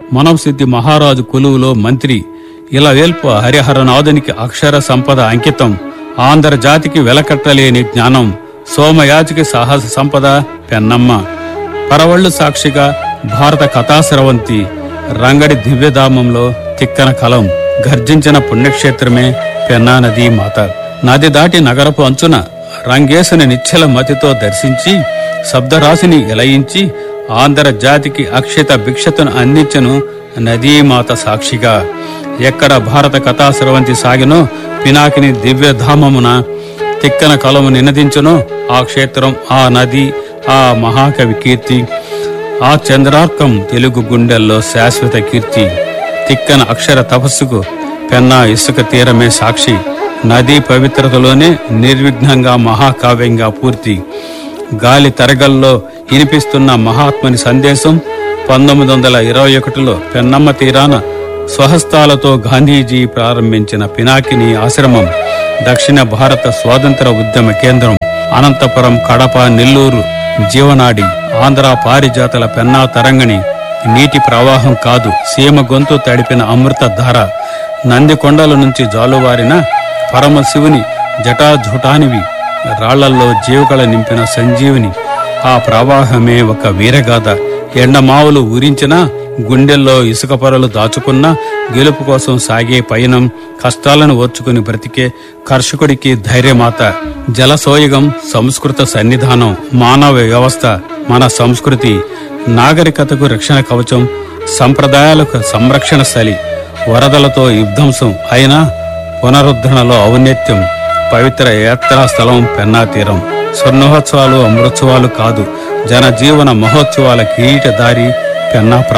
మనవసిద్ధి మహారాజు కొలువులో మంత్రి ఇలా వేల్పు హరిహరనాథునికి అక్షర సంపద అంకితం ఆంధ్ర జాతికి వెలకట్టలేని జ్ఞానం సోమయాజికి సాహస సంపద పెన్నమ్మ పరవళ్ళు సాక్షిగా భారత కథాస్రవంతి రంగడి దివ్యధామంలో తిక్కన కలం గర్జించిన పుణ్యక్షేత్రమే పెన్నా నదీ మాత నది దాటి నగరపు అంచున రంగేశుని నిశ్చల మతితో దర్శించి శబ్దరాశిని ఇలయించి ఆంధ్ర జాతికి అక్షిత భిక్షతను అందించను నదీమాత సాక్షిగా ఎక్కడ భారత కథాస్రవంతి సాగినో పినాకిని దివ్యధామమున తిక్కన కలము నినదించును ఆ క్షేత్రం ఆ నది ఆ మహాకవి కీర్తి ఆ చంద్రార్కం తెలుగు గుండెల్లో శాశ్వత కీర్తి తిక్కన అక్షర తపస్సుకు పెన్నా ఇసుక తీరమే సాక్షి నదీ పవిత్రతలోనే నిర్విఘ్నంగా మహాకావ్యంగా పూర్తి గాలి తరగల్లో వినిపిస్తున్న మహాత్ముని సందేశం పంతొమ్మిది వందల ఇరవై ఒకటిలో పెన్నమ్మ తీరాన స్వహస్తాలతో గాంధీజీ ప్రారంభించిన పినాకిని ఆశ్రమం దక్షిణ భారత స్వాతంత్ర ఉద్యమ కేంద్రం అనంతపురం కడప నెల్లూరు జీవనాడి ఆంధ్ర పారిజాతల పెన్నా తరంగణి నీటి ప్రవాహం కాదు సీమ గొంతు తడిపిన అమృత ధార నందికొండల నుంచి జాలువారిన పరమశివుని జటాజుటానివి రాళ్లల్లో జీవకళ నింపిన సంజీవిని ఆ ప్రవాహమే ఒక వీరగాథ ఎండమావులు ఊరించినా గుండెల్లో ఇసుక పొరలు దాచుకున్నా గెలుపు కోసం సాగే పయనం కష్టాలను ఓర్చుకుని బ్రతికే కర్షకుడికి ధైర్యమాత జలసోయగం సంస్కృత సన్నిధానం మానవ వ్యవస్థ మన సంస్కృతి నాగరికతకు రక్షణ కవచం సంప్రదాయాలకు సంరక్షణ స్థలి వరదలతో విధ్వంసం అయినా పునరుద్ధరణలో ఔన్నత్యం పవిత్ర యాత్రా స్థలం పెన్నా తీరం స్వర్ణోత్సవాలు అమృత్సవాలు కాదు జనజీవన మహోత్సవాల కిరీటదారి పెన్నా